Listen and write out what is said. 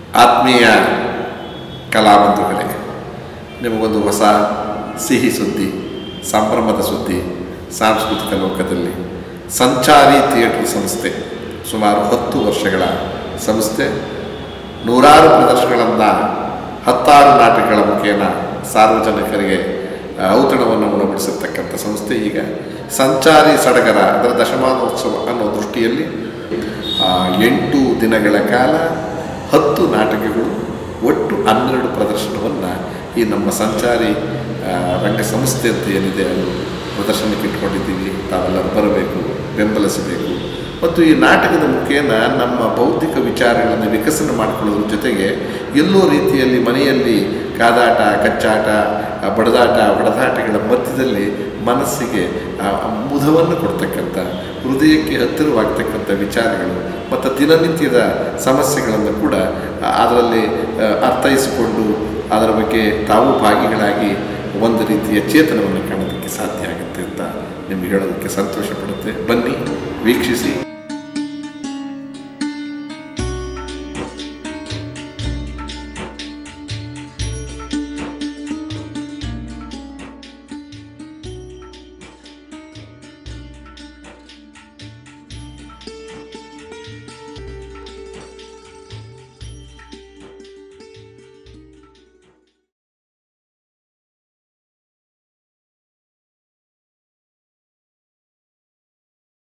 ಆತ್ಮೀಯ ಕಲಾಬಂಧುಗಳೇ ನಿಮಗೊಂದು ಹೊಸ ಸಿಹಿ ಸುದ್ದಿ ಸಂಭ್ರಮದ ಸುದ್ದಿ ಸಾಂಸ್ಕೃತಿಕ ಲೋಕದಲ್ಲಿ ಸಂಚಾರಿ ಥಿಯೇಟರ್ ಸಂಸ್ಥೆ ಸುಮಾರು ಹತ್ತು ವರ್ಷಗಳ ಸಂಸ್ಥೆ ನೂರಾರು ಪ್ರದರ್ಶನಗಳನ್ನು ಹತ್ತಾರು ನಾಟಕಗಳ ಮುಖೇನ ಸಾರ್ವಜನಿಕರಿಗೆ ಆ, ಔತಣವನ್ನು ಉಣಬಡಿಸಿರ್ತಕ್ಕಂಥ ಸಂಸ್ಥೆ ಈಗ ಸಂಚಾರಿ ಸಡಗರ ಅದರ ದಶಮಾನೋತ್ಸವ ಅನ್ನೋ ದೃಷ್ಟಿಯಲ್ಲಿ ಆ, ಎಂಟು ದಿನಗಳ ಕಾಲ ಹತ್ತು ನಾಟಕಗಳು ಒಟ್ಟು ಹನ್ನೆರಡು ಪ್ರದರ್ಶನವನ್ನು ಈ ನಮ್ಮ ಸಂಚಾರಿ ಆ, ರಂಗ ಸಂಸ್ಥೆ ಅಂತ ಏನಿದೆ ಅದು ಪ್ರದರ್ಶನಕ್ಕೆ ಇಟ್ಕೊಂಡಿದ್ದೀವಿ ತಾವೆಲ್ಲರೂ ಬರಬೇಕು ಬೆಂಬಲಿಸಬೇಕು ಮತ್ತು ಈ ನಾಟಕದ ಮುಖೇನ ನಮ್ಮ ಬೌದ್ಧಿಕ ವಿಚಾರಗಳನ್ನು ವಿಕಸನ ಮಾಡಿಕೊಳ್ಳೋದ್ರ ಜೊತೆಗೆ ಎಲ್ಲೋ ರೀತಿಯಲ್ಲಿ ಮನೆಯಲ್ಲಿ ಕಾದಾಟ ಕಚ್ಚಾಟ ಆ, ಬಡದಾಟ ಹೊಡೆದಾಟಗಳ ಮಧ್ಯದಲ್ಲಿ ಮನಸ್ಸಿಗೆ ಆ, ಮುದವನ್ನು ಕೊಡ್ತಕ್ಕಂಥ ಹೃದಯಕ್ಕೆ ಹತ್ತಿರವಾಗ್ತಕ್ಕಂಥ ವಿಚಾರಗಳು ಮತ್ತು ದಿನನಿತ್ಯದ ಸಮಸ್ಯೆಗಳನ್ನು ಕೂಡ ಆ, ಅದರಲ್ಲಿ ಆ, ಅರ್ಥೈಸಿಕೊಂಡು ಅದರ ಬಗ್ಗೆ ತಾವು ಭಾಗಿಗಳಾಗಿ ಒಂದು ರೀತಿಯ ಚೇತನವನ್ನು ಕಾಣೋದಕ್ಕೆ ಸಾಧ್ಯ ಆಗುತ್ತೆ ಅಂತ ನಿಮ್ಗೆ ಹೇಳೋದಕ್ಕೆ ಸಂತೋಷ ಪಡುತ್ತೆ ಬನ್ನಿ ವೀಕ್ಷಿಸಿ